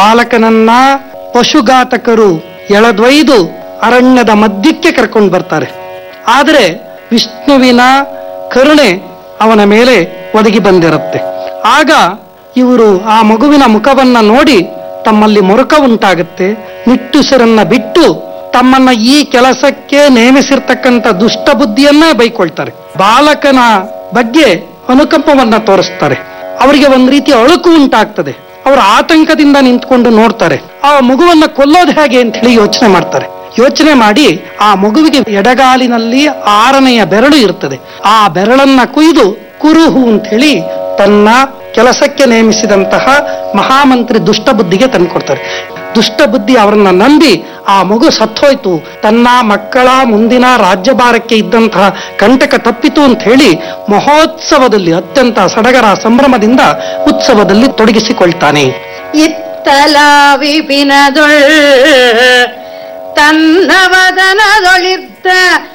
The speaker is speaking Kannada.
ಬಾಲಕನನ್ನ ಪಶುಘಾತಕರು ಎಳೆದೊಯ್ದು ಅರಣ್ಯದ ಮಧ್ಯಕ್ಕೆ ಕರ್ಕೊಂಡು ಬರ್ತಾರೆ ಆದರೆ ವಿಷ್ಣುವಿನ ಕರುಣೆ ಅವನ ಮೇಲೆ ಒದಗಿ ಬಂದಿರುತ್ತೆ ಆಗ ಇವರು ಆ ಮಗುವಿನ ಮುಖವನ್ನ ನೋಡಿ ತಮ್ಮಲ್ಲಿ ಮೊರಕ ಉಂಟಾಗುತ್ತೆ ನಿಟ್ಟುಸಿರನ್ನ ಬಿಟ್ಟು ತಮ್ಮನ್ನ ಈ ಕೆಲಸಕ್ಕೆ ನೇಮಿಸಿರ್ತಕ್ಕಂಥ ದುಷ್ಟ ಬುದ್ಧಿಯನ್ನೇ ಬೈಕೊಳ್ತಾರೆ ಬಾಲಕನ ಬಗ್ಗೆ ಅನುಕಂಪವನ್ನ ತೋರಿಸ್ತಾರೆ ಅವರಿಗೆ ಒಂದ್ ರೀತಿಯ ಅಳುಕು ಉಂಟಾಗ್ತದೆ ಅವರು ಆತಂಕದಿಂದ ನಿಂತ್ಕೊಂಡು ನೋಡ್ತಾರೆ ಆ ಮಗುವನ್ನ ಕೊಲ್ಲೋದು ಹೇಗೆ ಅಂತ ಹೇಳಿ ಯೋಚನೆ ಮಾಡ್ತಾರೆ ಯೋಚನೆ ಮಾಡಿ ಆ ಮಗುವಿಗೆ ಎಡಗಾಲಿನಲ್ಲಿ ಆರನೆಯ ಬೆರಳು ಇರ್ತದೆ ಆ ಬೆರಳನ್ನ ಕುಯ್ದು ಕುರುಹು ಅಂತ ಹೇಳಿ ತನ್ನ ಕೆಲಸಕ್ಕೆ ನೇಮಿಸಿದಂತಹ ಮಹಾಮಂತ್ರಿ ದುಷ್ಟ ಬುದ್ಧಿಗೆ ತಂದ್ಕೊಡ್ತಾರೆ ದುಷ್ಟ ಬುದ್ಧಿ ಅವರನ್ನ ನಂಬಿ ಆ ಮಗು ಸತ್ತೋಯ್ತು ತನ್ನ ಮಕ್ಕಳ ಮುಂದಿನ ರಾಜ್ಯಭಾರಕ್ಕೆ ಇದ್ದಂತಹ ಕಂಟಕ ತಪ್ಪಿತು ಅಂತ ಹೇಳಿ ಮಹೋತ್ಸವದಲ್ಲಿ ಅತ್ಯಂತ ಸಡಗರ ಸಂಭ್ರಮದಿಂದ ಉತ್ಸವದಲ್ಲಿ ತೊಡಗಿಸಿಕೊಳ್ತಾನೆ ಇತ್ತಲ ವಿಪಿನದೊಳ್ ತನ್ನ ವದನದೊಳಿದ್ದ